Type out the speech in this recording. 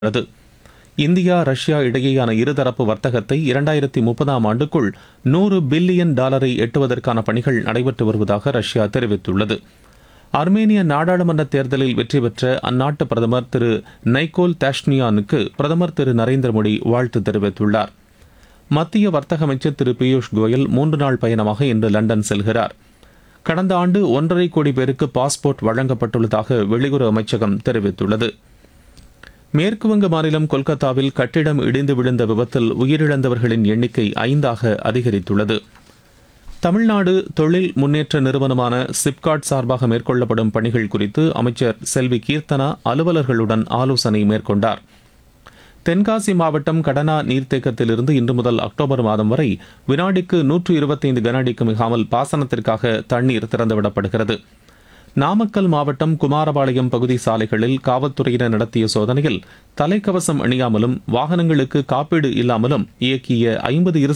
உள்ளது India Russia இடையேயான இருதரப்பு வர்த்தகத்தை இரண்டாயிரத்தி முப்பதாம் ஆண்டுக்குள் நூறு பில்லியன் டாலரை எட்டுவதற்கான பணிகள் நடைபெற்று வருவதாக ரஷ்யா தெரிவித்துள்ளது அர்மேனிய நாடாளுமன்ற தேர்தலில் வெற்றி பெற்ற அந்நாட்டு பிரதமர் திரு நைகோல் தாஷ்னியானுக்கு பிரதமர் திரு நரேந்திர மோடி வாழ்த்து தெரிவித்துள்ளார் மத்திய வர்த்தக அமைச்சர் திரு பியூஷ் கோயல் மூன்று நாள் பயணமாக இன்று லண்டன் செல்கிறார் கடந்த ஆண்டு ஒன்றரை கோடி பேருக்கு பாஸ்போர்ட் வழங்கப்பட்டுள்ளதாக வெளியுறவு அமைச்சகம் தெரிவித்துள்ளது மேற்குவங்க மாநிலம் கொல்கத்தாவில் கட்டிடம் இடிந்து விழுந்த விபத்தில் உயிரிழந்தவர்களின் எண்ணிக்கை ஐந்தாக அதிகரித்துள்ளது தமிழ்நாடு தொழில் முன்னேற்ற நிறுவனமான சிப்காட் சார்பாக மேற்கொள்ளப்படும் பணிகள் குறித்து அமைச்சர் செல்வி கீர்த்தனா அலுவலர்களுடன் ஆலோசனை மேற்கொண்டார் தென்காசி மாவட்டம் கடனா நீர்த்தேக்கத்திலிருந்து இன்று முதல் அக்டோபர் மாதம் வரை வினாடிக்கு நூற்று இருபத்தைந்து கனஅடிக்கு மிகாமல் பாசனத்திற்காக தண்ணீர் திறந்துவிடப்படுகிறது நாமக்கல் மாவட்டம் குமாரபாளையம் பகுதி சாலைகளில் காவல்துறையினர் நடத்திய சோதனையில் தலைக்கவசம் அணியாமலும் வாகனங்களுக்கு காப்பீடு இல்லாமலும் இயக்கிய ஐம்பது இரு